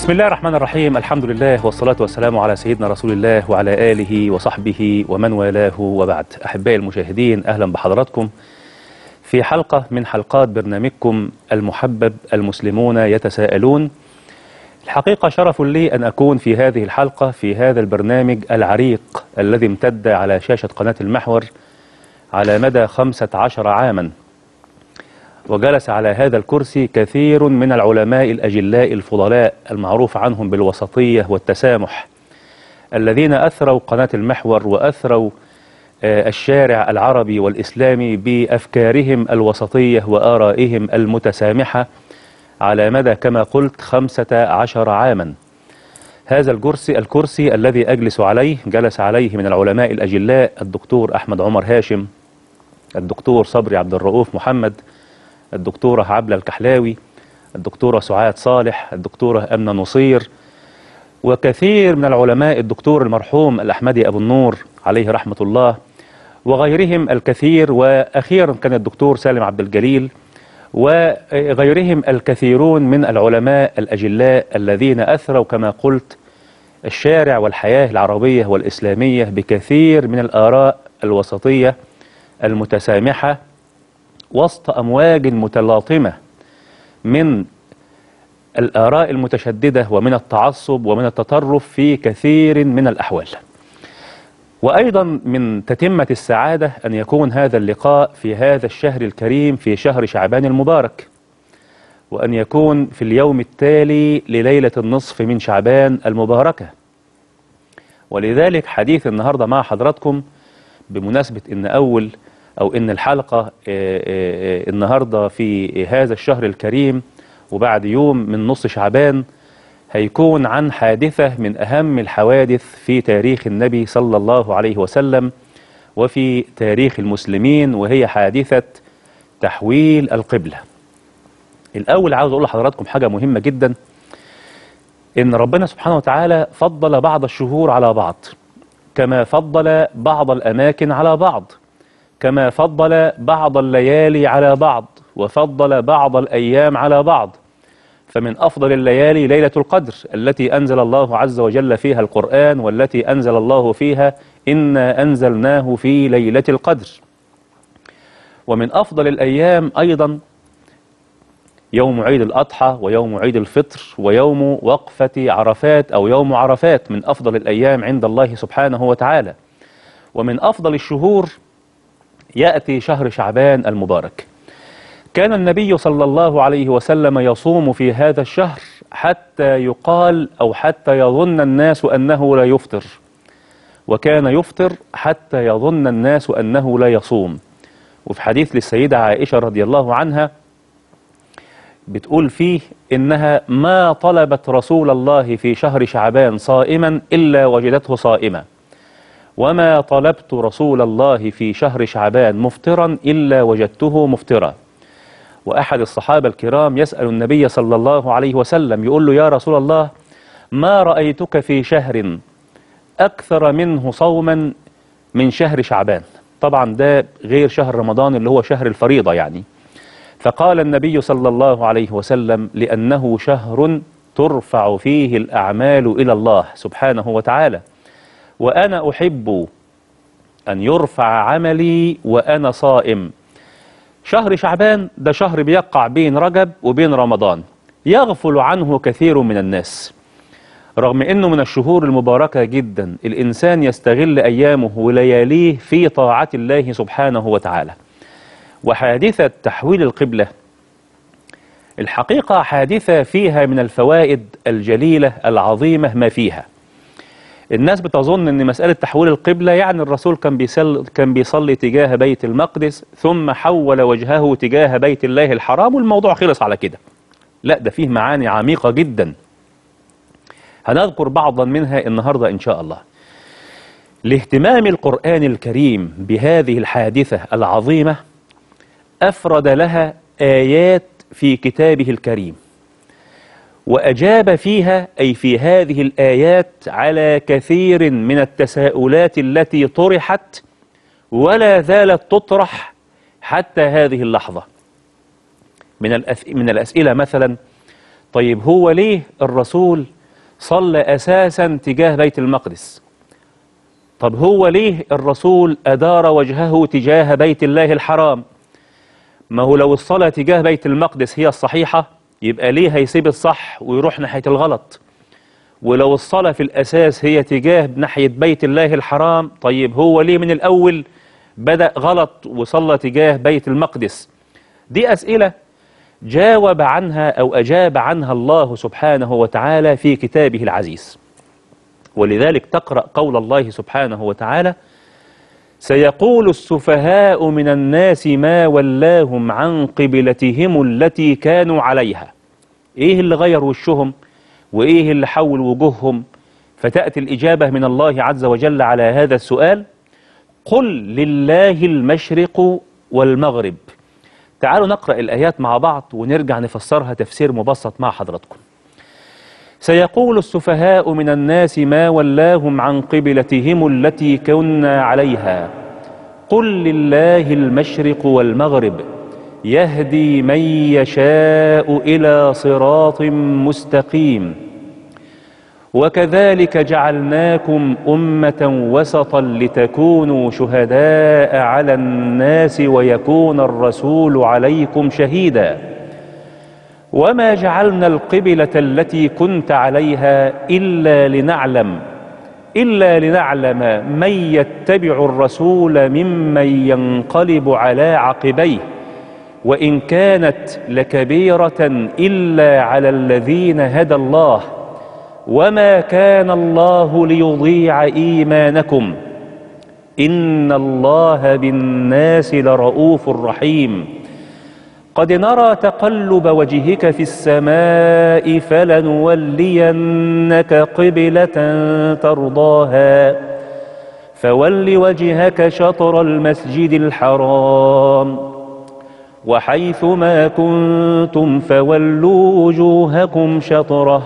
بسم الله الرحمن الرحيم الحمد لله والصلاة والسلام على سيدنا رسول الله وعلى آله وصحبه ومن والاه وبعد أحبائي المشاهدين أهلا بحضراتكم في حلقة من حلقات برنامجكم المحبب المسلمون يتساءلون الحقيقة شرف لي أن أكون في هذه الحلقة في هذا البرنامج العريق الذي امتد على شاشة قناة المحور على مدى خمسة عشر عاما وجلس على هذا الكرسي كثير من العلماء الأجلاء الفضلاء المعروف عنهم بالوسطية والتسامح الذين أثروا قناة المحور وأثروا آه، الشارع العربي والإسلامي بأفكارهم الوسطية وآرائهم المتسامحة على مدى كما قلت خمسة عشر عاما هذا الكرسي الكرسي الذي أجلس عليه جلس عليه من العلماء الأجلاء الدكتور أحمد عمر هاشم الدكتور صبري عبد الرؤوف محمد الدكتورة عبلة الكحلاوي الدكتورة سعاد صالح الدكتورة أمنة نصير وكثير من العلماء الدكتور المرحوم الأحمدي أبو النور عليه رحمة الله وغيرهم الكثير وأخيرا كان الدكتور سالم عبد الجليل وغيرهم الكثيرون من العلماء الأجلاء الذين أثروا كما قلت الشارع والحياة العربية والإسلامية بكثير من الآراء الوسطية المتسامحة وسط أمواج متلاطمة من الآراء المتشددة ومن التعصب ومن التطرف في كثير من الأحوال وأيضا من تتمة السعادة أن يكون هذا اللقاء في هذا الشهر الكريم في شهر شعبان المبارك وأن يكون في اليوم التالي لليلة النصف من شعبان المباركة ولذلك حديث النهاردة مع حضراتكم بمناسبة أن أول أو أن الحلقة آه، آه، آه، النهاردة في هذا الشهر الكريم وبعد يوم من نص شعبان هيكون عن حادثة من أهم الحوادث في تاريخ النبي صلى الله عليه وسلم وفي تاريخ المسلمين وهي حادثة تحويل القبلة الأول عاوز أقول لحضراتكم حاجة مهمة جدا إن ربنا سبحانه وتعالى فضل بعض الشهور على بعض كما فضل بعض الأماكن على بعض كما فضل بعض الليالي على بعض وفضل بعض الأيام على بعض فمن أفضل الليالي ليلة القدر التي أنزل الله عز وجل فيها القرآن والتي أنزل الله فيها إنا أنزلناه في ليلة القدر ومن أفضل الأيام أيضا يوم عيد الأضحى ويوم عيد الفطر ويوم وقفة عرفات أو يوم عرفات من أفضل الأيام عند الله سبحانه وتعالى ومن أفضل الشهور يأتي شهر شعبان المبارك كان النبي صلى الله عليه وسلم يصوم في هذا الشهر حتى يقال أو حتى يظن الناس أنه لا يفطر وكان يفطر حتى يظن الناس أنه لا يصوم وفي حديث للسيدة عائشة رضي الله عنها بتقول فيه إنها ما طلبت رسول الله في شهر شعبان صائما إلا وجدته صائما وما طلبت رسول الله في شهر شعبان مفطرا إلا وجدته مفطرا وأحد الصحابة الكرام يسأل النبي صلى الله عليه وسلم يقول له يا رسول الله ما رأيتك في شهر أكثر منه صوما من شهر شعبان طبعا ده غير شهر رمضان اللي هو شهر الفريضة يعني فقال النبي صلى الله عليه وسلم لأنه شهر ترفع فيه الأعمال إلى الله سبحانه وتعالى وأنا أحب أن يرفع عملي وأنا صائم شهر شعبان ده شهر بيقع بين رجب وبين رمضان يغفل عنه كثير من الناس رغم أنه من الشهور المباركة جدا الإنسان يستغل أيامه ولياليه في طاعة الله سبحانه وتعالى وحادثة تحويل القبلة الحقيقة حادثة فيها من الفوائد الجليلة العظيمة ما فيها الناس بتظن ان مسألة تحويل القبلة يعني الرسول كان بيصلي كان بيصلي تجاه بيت المقدس ثم حول وجهه تجاه بيت الله الحرام والموضوع خلص على كده لا ده فيه معاني عميقة جدا هنذكر بعضا منها النهاردة إن شاء الله لاهتمام القرآن الكريم بهذه الحادثة العظيمة أفرد لها آيات في كتابه الكريم وأجاب فيها أي في هذه الآيات على كثير من التساؤلات التي طرحت ولا زالت تطرح حتى هذه اللحظة من, الأس... من الأسئلة مثلا طيب هو ليه الرسول صلى أساسا تجاه بيت المقدس طب هو ليه الرسول أدار وجهه تجاه بيت الله الحرام ما هو لو الصلاة تجاه بيت المقدس هي الصحيحة يبقى ليه هيسيب الصح ويروح ناحية الغلط ولو الصلاة في الأساس هي تجاه ناحية بيت الله الحرام طيب هو ليه من الأول بدأ غلط وصلى تجاه بيت المقدس دي أسئلة جاوب عنها أو أجاب عنها الله سبحانه وتعالى في كتابه العزيز ولذلك تقرأ قول الله سبحانه وتعالى سيقول السفهاء من الناس ما ولاهم عن قبلتهم التي كانوا عليها ايه اللي غير وشهم وايه اللي حول وجوههم فتأتي الإجابة من الله عز وجل على هذا السؤال قل لله المشرق والمغرب تعالوا نقرأ الآيات مع بعض ونرجع نفسرها تفسير مبسط مع حضراتكم سيقول السفهاء من الناس ما ولاهم عن قبلتهم التي كنا عليها قل لله المشرق والمغرب يهدي من يشاء إلى صراط مستقيم وكذلك جعلناكم أمة وسطا لتكونوا شهداء على الناس ويكون الرسول عليكم شهيداً وما جعلنا القبلة التي كنت عليها إلا لنعلم إلا لنعلم من يتبع الرسول ممن ينقلب على عقبيه وإن كانت لكبيرة إلا على الذين هدى الله وما كان الله ليضيع إيمانكم إن الله بالناس لرؤوف رحيم قد نرى تقلب وجهك في السماء فلنولينك قبلة ترضاها فول وجهك شطر المسجد الحرام وحيث ما كنتم فولوا وجوهكم شطره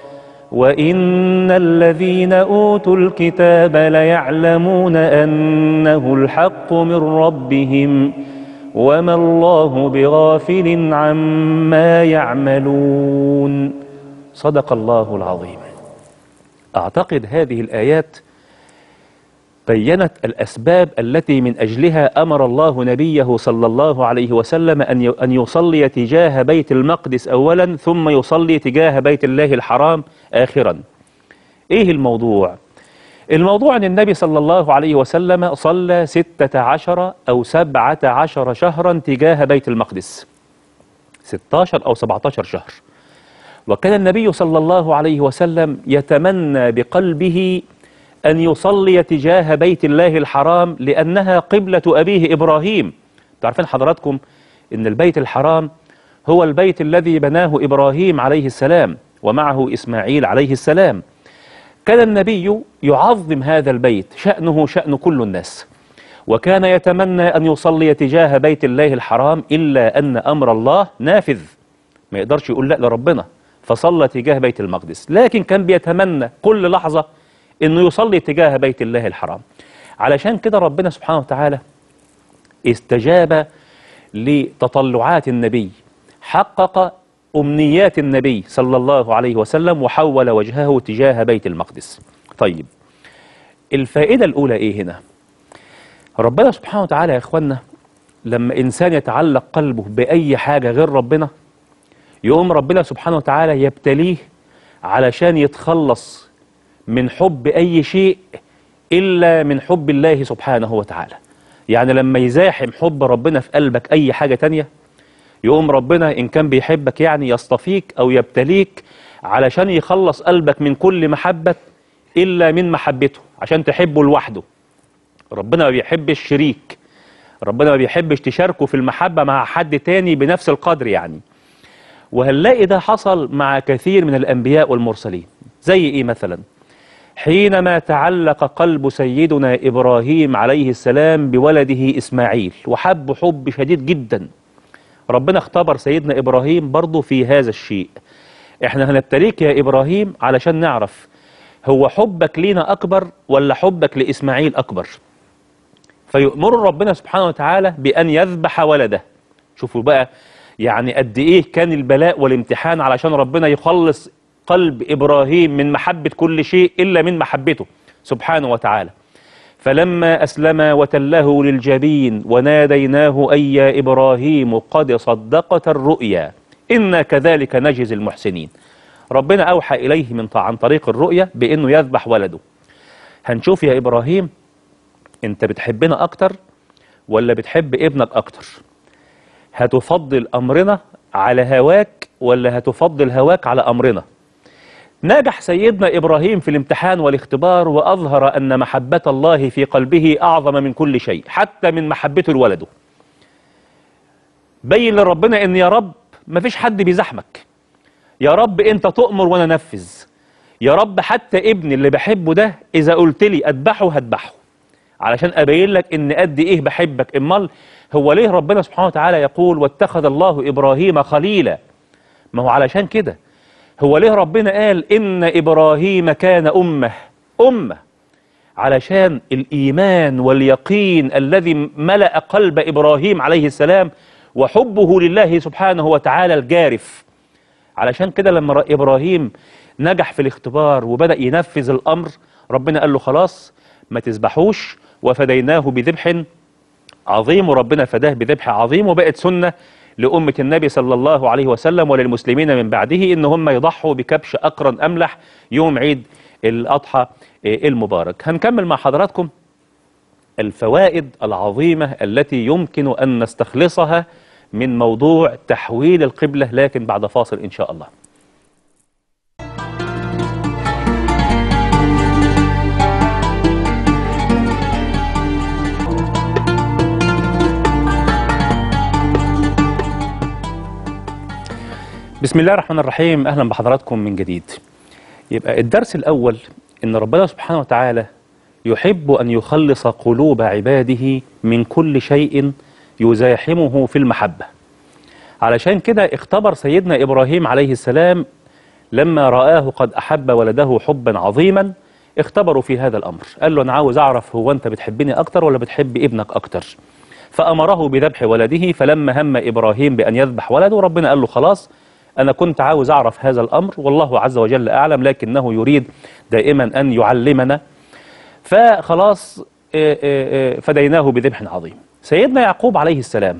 وإن الذين أوتوا الكتاب ليعلمون أنه الحق من ربهم وما الله بغافل عما يعملون صدق الله العظيم أعتقد هذه الآيات بينت الأسباب التي من أجلها أمر الله نبيه صلى الله عليه وسلم أن أن يصلي تجاه بيت المقدس أولا ثم يصلي تجاه بيت الله الحرام آخرا إيه الموضوع؟ الموضوع أن النبي صلى الله عليه وسلم صلى ستة عشر أو سبعة عشر شهرا تجاه بيت المقدس ستاشر أو سبعتاشر شهر وكان النبي صلى الله عليه وسلم يتمنى بقلبه أن يصلي تجاه بيت الله الحرام لأنها قبلة أبيه إبراهيم تعرفين حضراتكم أن البيت الحرام هو البيت الذي بناه إبراهيم عليه السلام ومعه إسماعيل عليه السلام كان النبي يعظم هذا البيت شأنه شأن كل الناس وكان يتمنى أن يصلي تجاه بيت الله الحرام إلا أن أمر الله نافذ ما يقدرش يقول لا لربنا فصلى تجاه بيت المقدس لكن كان بيتمنى كل لحظة أنه يصلي تجاه بيت الله الحرام علشان كده ربنا سبحانه وتعالى استجاب لتطلعات النبي حقق أمنيات النبي صلى الله عليه وسلم وحول وجهه تجاه بيت المقدس طيب الفائدة الأولى إيه هنا ربنا سبحانه وتعالى يا إخوانا لما إنسان يتعلق قلبه بأي حاجة غير ربنا يقوم ربنا سبحانه وتعالى يبتليه علشان يتخلص من حب أي شيء إلا من حب الله سبحانه وتعالى يعني لما يزاحم حب ربنا في قلبك أي حاجة تانية يقوم ربنا إن كان بيحبك يعني يصطفيك أو يبتليك علشان يخلص قلبك من كل محبة إلا من محبته عشان تحبه لوحده ربنا ما بيحبش شريك ربنا ما بيحبش تشاركه في المحبة مع حد تاني بنفس القدر يعني وهنلاقي ده حصل مع كثير من الأنبياء والمرسلين زي إيه مثلا حينما تعلق قلب سيدنا إبراهيم عليه السلام بولده إسماعيل وحب حب شديد جدا ربنا اختبر سيدنا إبراهيم برضه في هذا الشيء احنا هنبتليك يا إبراهيم علشان نعرف هو حبك لينا أكبر ولا حبك لإسماعيل أكبر فيؤمر ربنا سبحانه وتعالى بأن يذبح ولده شوفوا بقى يعني قد إيه كان البلاء والامتحان علشان ربنا يخلص قلب إبراهيم من محبة كل شيء إلا من محبته سبحانه وتعالى فلما أسلم وتله للجبين وناديناه أي يا إبراهيم قد صدقت الرؤيا إنا كذلك نجزي المحسنين ربنا أوحى إليه من عن طريق الرؤيا بأنه يذبح ولده هنشوف يا إبراهيم أنت بتحبنا أكتر ولا بتحب ابنك أكتر هتفضل أمرنا على هواك ولا هتفضل هواك على أمرنا نجح سيدنا إبراهيم في الامتحان والاختبار وأظهر أن محبة الله في قلبه أعظم من كل شيء حتى من محبته لولده بين لربنا أن يا رب ما فيش حد بيزحمك يا رب أنت تؤمر وأنا نفذ يا رب حتى ابني اللي بحبه ده إذا قلت لي أذبحه هذبحه علشان أبين لك إن قد إيه بحبك إمال هو ليه ربنا سبحانه وتعالى يقول واتخذ الله إبراهيم خليلا ما هو علشان كده هو ليه ربنا قال إن إبراهيم كان أمة أمة علشان الإيمان واليقين الذي ملأ قلب إبراهيم عليه السلام وحبه لله سبحانه وتعالى الجارف علشان كده لما إبراهيم نجح في الاختبار وبدأ ينفذ الأمر ربنا قال له خلاص ما تذبحوش وفديناه بذبح عظيم وربنا فداه بذبح عظيم وبقت سنة لأمة النبي صلى الله عليه وسلم وللمسلمين من بعده إن هم يضحوا بكبش أقرن أملح يوم عيد الأضحى المبارك هنكمل مع حضراتكم الفوائد العظيمة التي يمكن أن نستخلصها من موضوع تحويل القبلة لكن بعد فاصل إن شاء الله بسم الله الرحمن الرحيم أهلا بحضراتكم من جديد يبقى الدرس الأول إن ربنا سبحانه وتعالى يحب أن يخلص قلوب عباده من كل شيء يزاحمه في المحبة علشان كده اختبر سيدنا إبراهيم عليه السلام لما رآه قد أحب ولده حبا عظيما اختبروا في هذا الأمر قال له أنا عاوز أعرف هو أنت بتحبني أكتر ولا بتحب ابنك أكتر فأمره بذبح ولده فلما هم إبراهيم بأن يذبح ولده ربنا قال له خلاص أنا كنت عاوز أعرف هذا الأمر والله عز وجل أعلم لكنه يريد دائما أن يعلمنا فخلاص فديناه بذبح عظيم سيدنا يعقوب عليه السلام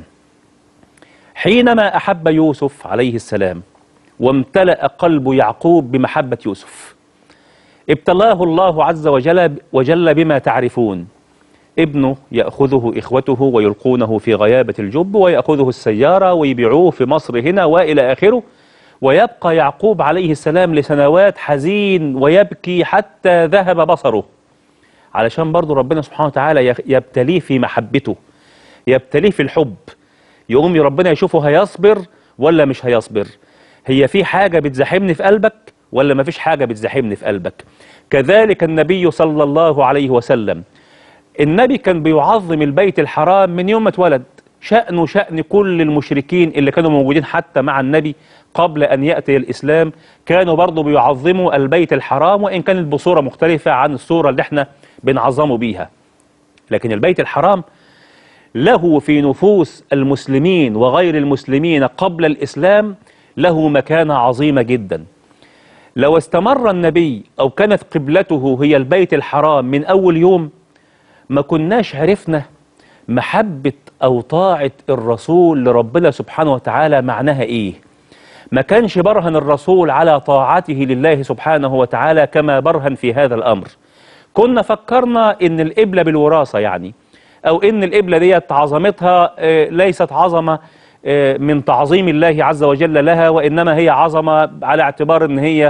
حينما أحب يوسف عليه السلام وامتلأ قلب يعقوب بمحبة يوسف ابتلاه الله عز وجل, وجل بما تعرفون ابنه يأخذه إخوته ويلقونه في غيابة الجب ويأخذه السيارة ويبيعوه في مصر هنا وإلى آخره ويبقى يعقوب عليه السلام لسنوات حزين ويبكي حتى ذهب بصره علشان برضو ربنا سبحانه وتعالى يبتليه في محبته يبتليه في الحب يقوم ربنا يشوفه هيصبر ولا مش هيصبر هي في حاجة بتزاحمني في قلبك ولا ما فيش حاجة بتزاحمني في قلبك كذلك النبي صلى الله عليه وسلم النبي كان بيعظم البيت الحرام من يوم ما اتولد شأنه شأن كل المشركين اللي كانوا موجودين حتى مع النبي قبل أن يأتي الإسلام كانوا برضو بيعظموا البيت الحرام وإن كانت بصورة مختلفة عن الصورة اللي احنا بنعظمه بيها لكن البيت الحرام له في نفوس المسلمين وغير المسلمين قبل الإسلام له مكانة عظيمة جدا لو استمر النبي أو كانت قبلته هي البيت الحرام من أول يوم ما كناش عرفنا محبة أو طاعة الرسول لربنا سبحانه وتعالى معناها إيه ما كانش برهن الرسول على طاعته لله سبحانه وتعالى كما برهن في هذا الأمر كنا فكرنا إن القبلة بالوراثة يعني أو إن القبلة ديت عظمتها ليست عظمة من تعظيم الله عز وجل لها وإنما هي عظمة على اعتبار إن هي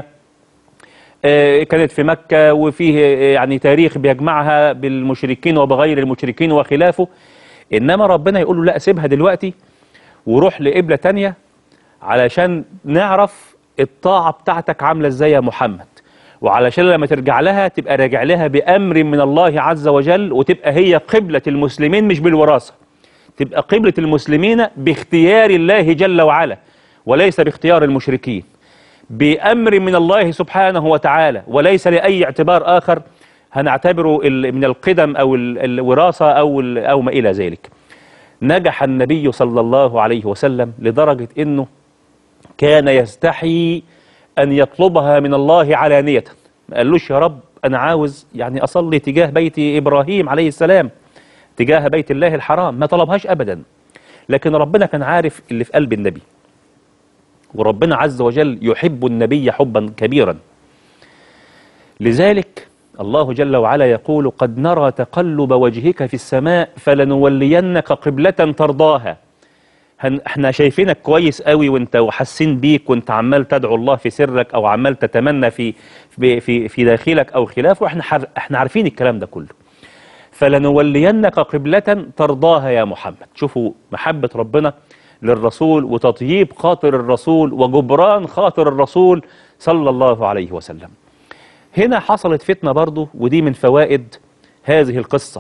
كانت في مكة وفيه يعني تاريخ بيجمعها بالمشركين وبغير المشركين وخلافه إنما ربنا يقول له لا سيبها دلوقتي وروح لقبلة تانية علشان نعرف الطاعة بتاعتك عاملة ازاي يا محمد وعلشان لما ترجع لها تبقى راجع لها بأمر من الله عز وجل وتبقى هي قبلة المسلمين مش بالوراثة تبقى قبلة المسلمين باختيار الله جل وعلا وليس باختيار المشركين بأمر من الله سبحانه وتعالى وليس لأي اعتبار آخر هنعتبره من القدم أو الوراثة أو, أو ما إلى ذلك نجح النبي صلى الله عليه وسلم لدرجة أنه كان يستحي أن يطلبها من الله علانية ما قالوش يا رب أنا عاوز يعني أصلي تجاه بيت إبراهيم عليه السلام تجاه بيت الله الحرام ما طلبهاش أبدا لكن ربنا كان عارف اللي في قلب النبي وربنا عز وجل يحب النبي حبا كبيرا لذلك الله جل وعلا يقول قد نرى تقلب وجهك في السماء فلنولينك قبلة ترضاها هن احنا شايفينك كويس قوي وانت وحاسين بيك وانت عمال تدعو الله في سرك او عمال تتمنى في في في, في داخلك او خلافه احنا حر احنا عارفين الكلام ده كله فلنولينك قبلة ترضاها يا محمد شوفوا محبة ربنا للرسول وتطييب خاطر الرسول وجبران خاطر الرسول صلى الله عليه وسلم هنا حصلت فتنة برضو ودي من فوائد هذه القصة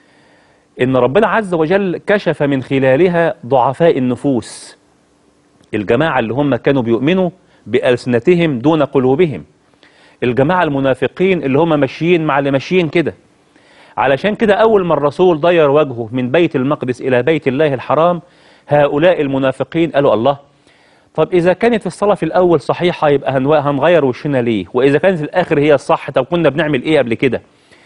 إن ربنا عز وجل كشف من خلالها ضعفاء النفوس الجماعة اللي هم كانوا بيؤمنوا بألسنتهم دون قلوبهم الجماعة المنافقين اللي هم ماشيين مع اللي ماشيين كده علشان كده أول ما الرسول ضير وجهه من بيت المقدس إلى بيت الله الحرام هؤلاء المنافقين قالوا الله طب إذا كانت الصلاة في الأول صحيحة يبقى هنغير وشنا ليه وإذا كانت في الآخر هي الصح طب كنا بنعمل إيه قبل كده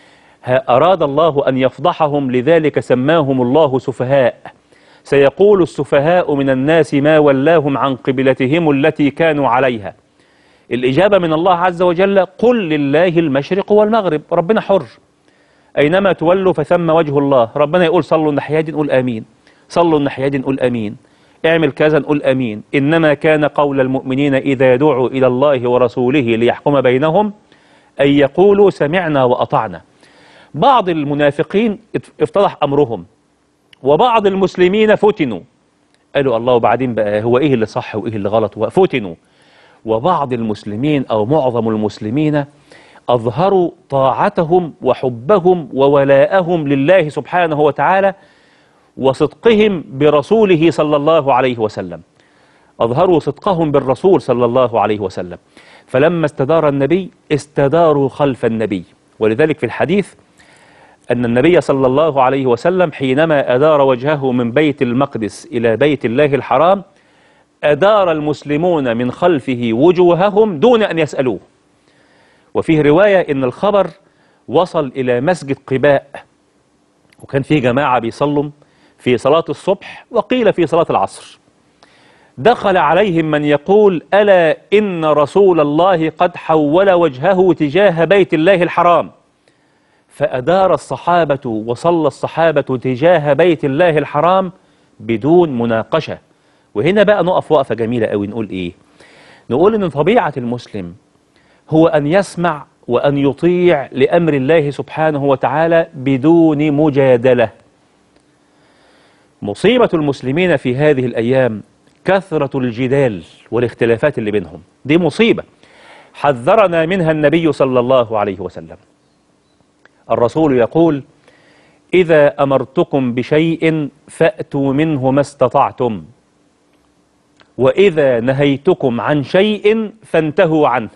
أراد الله أن يفضحهم لذلك سماهم الله سفهاء سيقول السفهاء من الناس ما ولاهم عن قبلتهم التي كانوا عليها الإجابة من الله عز وجل قل لله المشرق والمغرب ربنا حر أينما تولوا فثم وجه الله ربنا يقول صلوا الناحية دي نقول آمين صلوا الناحية دي نقول آمين اعمل كذا نقول أمين إنما كان قول المؤمنين إذا دعوا إلى الله ورسوله ليحكم بينهم أن يقولوا سمعنا وأطعنا بعض المنافقين افتضح أمرهم وبعض المسلمين فتنوا قالوا الله وبعدين بقى هو إيه اللي صح وإيه اللي غلط وفتنوا وبعض المسلمين أو معظم المسلمين أظهروا طاعتهم وحبهم وولاءهم لله سبحانه وتعالى وصدقهم برسوله صلى الله عليه وسلم أظهروا صدقهم بالرسول صلى الله عليه وسلم فلما استدار النبي استداروا خلف النبي ولذلك في الحديث أن النبي صلى الله عليه وسلم حينما أدار وجهه من بيت المقدس إلى بيت الله الحرام أدار المسلمون من خلفه وجوههم دون أن يسألوه وفيه رواية أن الخبر وصل إلى مسجد قباء وكان فيه جماعة بيصلوا في صلاة الصبح وقيل في صلاة العصر دخل عليهم من يقول ألا إن رسول الله قد حول وجهه تجاه بيت الله الحرام فأدار الصحابة وصلى الصحابة تجاه بيت الله الحرام بدون مناقشة وهنا بقى نقف وقفة جميلة قوي نقول إيه نقول إن طبيعة المسلم هو أن يسمع وأن يطيع لأمر الله سبحانه وتعالى بدون مجادلة مصيبة المسلمين في هذه الأيام كثرة الجدال والاختلافات اللي بينهم دي مصيبة حذرنا منها النبي صلى الله عليه وسلم الرسول يقول إذا أمرتكم بشيء فأتوا منه ما استطعتم وإذا نهيتكم عن شيء فانتهوا عنه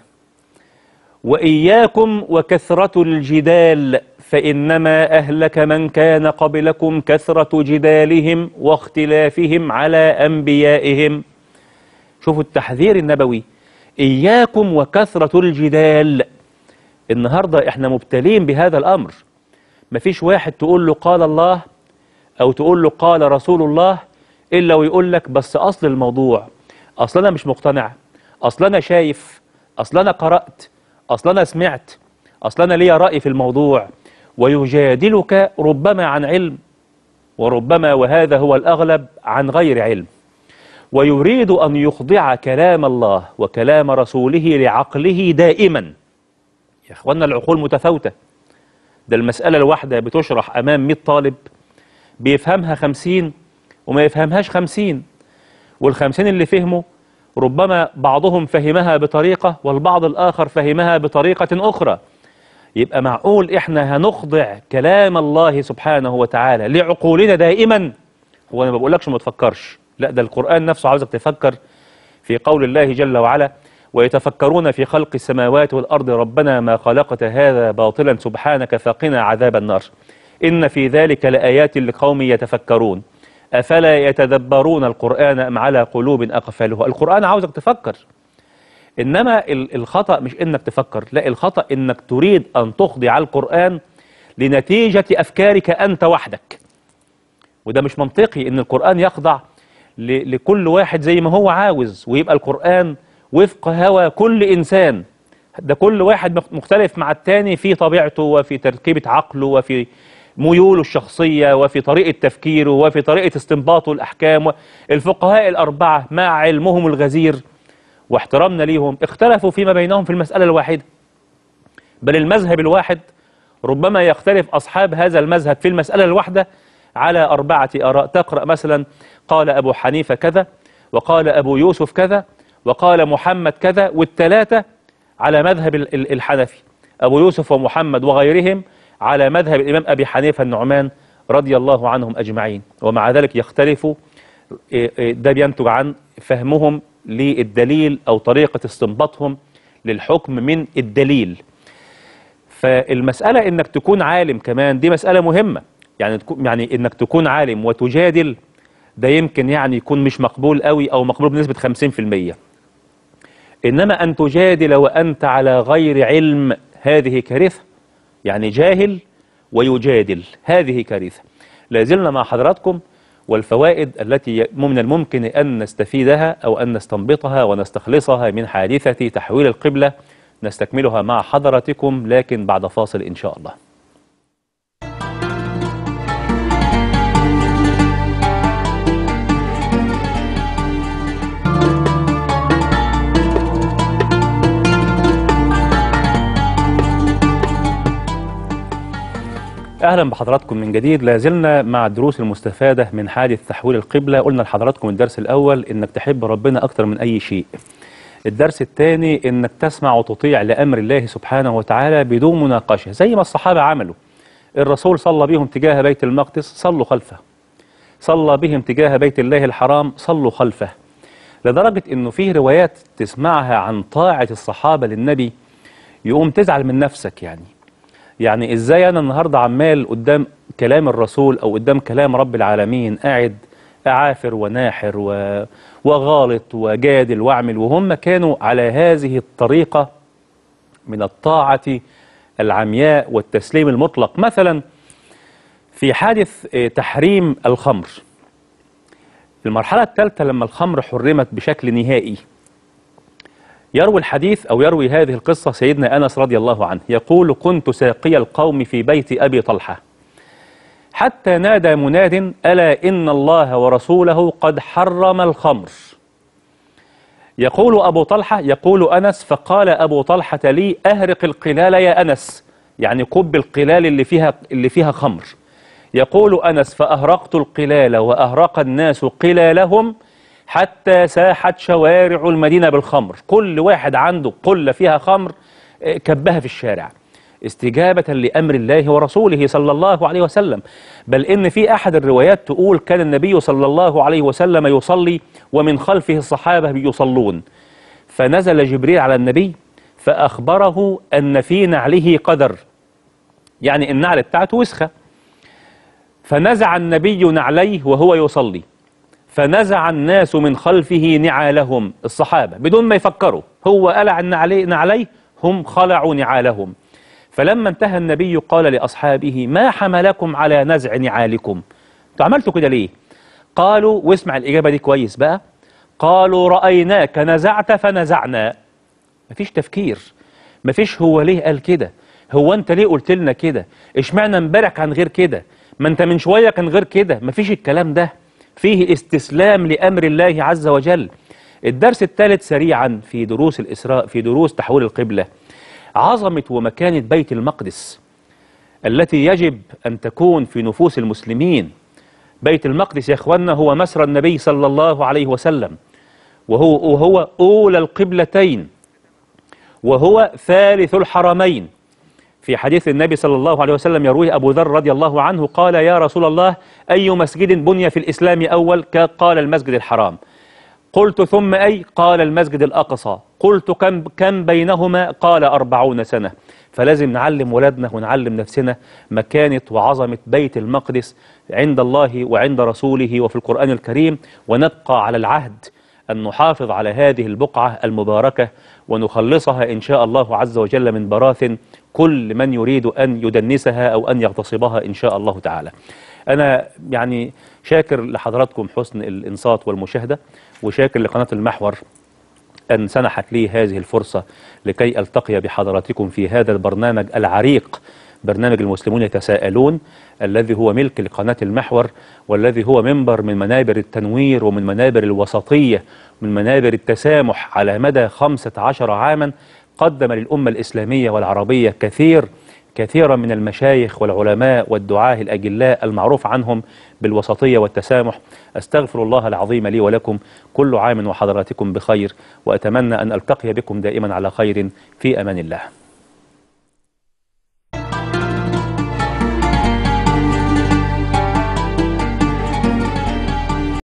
وإياكم وكثرة الجدال فإنما أهلك من كان قبلكم كثرة جدالهم واختلافهم على أنبيائهم شوفوا التحذير النبوي إياكم وكثرة الجدال النهاردة احنا مبتلين بهذا الأمر مفيش واحد تقول له قال الله أو تقول له قال رسول الله إلا ويقول لك بس أصل الموضوع أصل أنا مش مقتنع أصل أنا شايف أصل أنا قرأت أصل أنا سمعت أصل أنا ليا رأي في الموضوع ويجادلك ربما عن علم وربما وهذا هو الأغلب عن غير علم ويريد أن يخضع كلام الله وكلام رسوله لعقله دائما يا أخوانا العقول متفاوتة ده المسألة الواحدة بتشرح أمام 100 طالب بيفهمها 50 وما يفهمهاش 50 والخمسين اللي فهموا ربما بعضهم فهمها بطريقة والبعض الآخر فهمها بطريقة أخرى يبقى معقول إحنا هنخضع كلام الله سبحانه وتعالى لعقولنا دائما هو أنا ما بقولكش ما تفكرش لا ده القرآن نفسه عاوزك تفكر في قول الله جل وعلا ويتفكرون في خلق السماوات والأرض ربنا ما خلقت هذا باطلا سبحانك فقنا عذاب النار إن في ذلك لآيات لقوم يتفكرون أفلا يتدبرون القرآن أم على قلوب أقفالها القرآن عاوزك تفكر إنما ال- الخطأ مش إنك تفكر لا الخطأ إنك تريد أن تخضع القرآن لنتيجة أفكارك أنت وحدك وده مش منطقي إن القرآن يخضع ل- لكل واحد زي ما هو عاوز ويبقى القرآن وفق هوى كل إنسان ده كل واحد مخ- مختلف مع التاني في طبيعته وفي تركيبة عقله وفي ميوله الشخصية وفي طريقة تفكيره وفي طريقة استنباطه الأحكام الفقهاء الأربعة مع علمهم الغزير واحترامنا ليهم اختلفوا فيما بينهم في المسألة الواحدة بل المذهب الواحد ربما يختلف أصحاب هذا المذهب في المسألة الواحدة على أربعة آراء تقرأ مثلا قال أبو حنيفة كذا وقال أبو يوسف كذا وقال محمد كذا والثلاثة على مذهب ال- ال- الحنفي أبو يوسف ومحمد وغيرهم على مذهب الإمام أبي حنيفة النعمان رضي الله عنهم أجمعين ومع ذلك يختلفوا إيه إيه ده بينتج عن فهمهم للدليل أو طريقة استنباطهم للحكم من الدليل فالمسألة إنك تكون عالم كمان دي مسألة مهمة يعني تكون يعني إنك تكون عالم وتجادل ده يمكن يعني يكون مش مقبول قوي أو مقبول بنسبة 50% إنما أن تجادل وأنت على غير علم هذه كارثة يعني جاهل ويجادل هذه كارثة لازلنا مع حضراتكم والفوائد التي من الممكن أن نستفيدها أو أن نستنبطها ونستخلصها من حادثة تحويل القبلة نستكملها مع حضراتكم لكن بعد فاصل إن شاء الله اهلا بحضراتكم من جديد لا زلنا مع الدروس المستفاده من حادث تحويل القبله قلنا لحضراتكم الدرس الاول انك تحب ربنا اكتر من اي شيء الدرس الثاني انك تسمع وتطيع لامر الله سبحانه وتعالى بدون مناقشه زي ما الصحابه عملوا الرسول صلى بهم تجاه بيت المقدس صلوا خلفه صلى بهم تجاه بيت الله الحرام صلوا خلفه لدرجه انه فيه روايات تسمعها عن طاعه الصحابه للنبي يقوم تزعل من نفسك يعني يعني ازاي انا النهارده عمال قدام كلام الرسول او قدام كلام رب العالمين قاعد اعافر وناحر و... وغالط وجادل واعمل وهم كانوا على هذه الطريقه من الطاعه العمياء والتسليم المطلق مثلا في حادث آه، تحريم الخمر المرحله الثالثه لما الخمر حرمت بشكل نهائي يروي الحديث أو يروي هذه القصة سيدنا أنس رضي الله عنه يقول كنت ساقي القوم في بيت أبي طلحة حتى نادى مناد ألا إن الله ورسوله قد حرم الخمر يقول أبو طلحة يقول أنس فقال أبو طلحة لي أهرق القلال يا أنس يعني كب القلال اللي فيها اللي فيها خمر يقول أنس فأهرقت القلال وأهرق الناس قلالهم حتى ساحت شوارع المدينة بالخمر كل واحد عنده قلة فيها خمر آه، كبها في الشارع استجابة لأمر الله ورسوله صلى الله عليه وسلم بل إن في أحد الروايات تقول كان النبي صلى الله عليه وسلم يصلي ومن خلفه الصحابة يصلون فنزل جبريل على النبي فأخبره أن في نعله قدر يعني النعل بتاعته وسخة فنزع النبي نعليه وهو يصلي فنزع الناس من خلفه نعالهم الصحابة بدون ما يفكروا هو قلع النعلي- نعليه هم خلعوا نعالهم فلما انتهى النبي قال لأصحابه ما حملكم على نزع نعالكم انتوا عملتوا كده ليه قالوا واسمع الإجابة دي كويس بقى قالوا رأيناك نزعت فنزعنا مفيش تفكير مفيش هو ليه قال كده هو انت ليه قلت لنا كده اشمعنى امبارح كان غير كده ما انت من شوية كان غير كده مفيش الكلام ده فيه استسلام لأمر الله عز وجل الدرس الثالث سريعا في دروس الإسراء في دروس تحويل القبلة عظمة ومكانة بيت المقدس التي يجب أن تكون في نفوس المسلمين بيت المقدس يا إخوانا هو مسرى النبي صلى الله عليه وسلم وهو, وهو أولى القبلتين وهو ثالث الحرمين في حديث النبي صلى الله عليه وسلم يرويه أبو ذر رضي الله عنه قال يا رسول الله أي مسجد بني في الإسلام أول ك- قال المسجد الحرام قلت ثم أي قال المسجد الأقصى قلت كم, كم بينهما قال أربعون سنة فلازم نعلم ولادنا ونعلم نفسنا مكانة وعظمة بيت المقدس عند الله وعند رسوله وفي القرآن الكريم ونبقى على العهد أن نحافظ على هذه البقعة المباركة ونخلصها إن شاء الله عز وجل من براثن كل من يريد أن يدنسها أو أن يغتصبها إن شاء الله تعالى أنا يعني شاكر لحضراتكم حسن الإنصات والمشاهدة وشاكر لقناة المحور أن سنحت لي هذه الفرصة لكي ألتقي بحضراتكم في هذا البرنامج العريق برنامج المسلمون يتساءلون الذي هو ملك لقناة المحور والذي هو منبر من منابر التنوير ومن منابر الوسطية من منابر التسامح على مدى خمسة عشر عاما قدم للأمة الإسلامية والعربية كثير كثيرا من المشايخ والعلماء والدعاة الأجلاء المعروف عنهم بالوسطية والتسامح أستغفر الله العظيم لي ولكم كل عام وحضراتكم بخير وأتمنى أن ألتقي بكم دائما على خير في أمان الله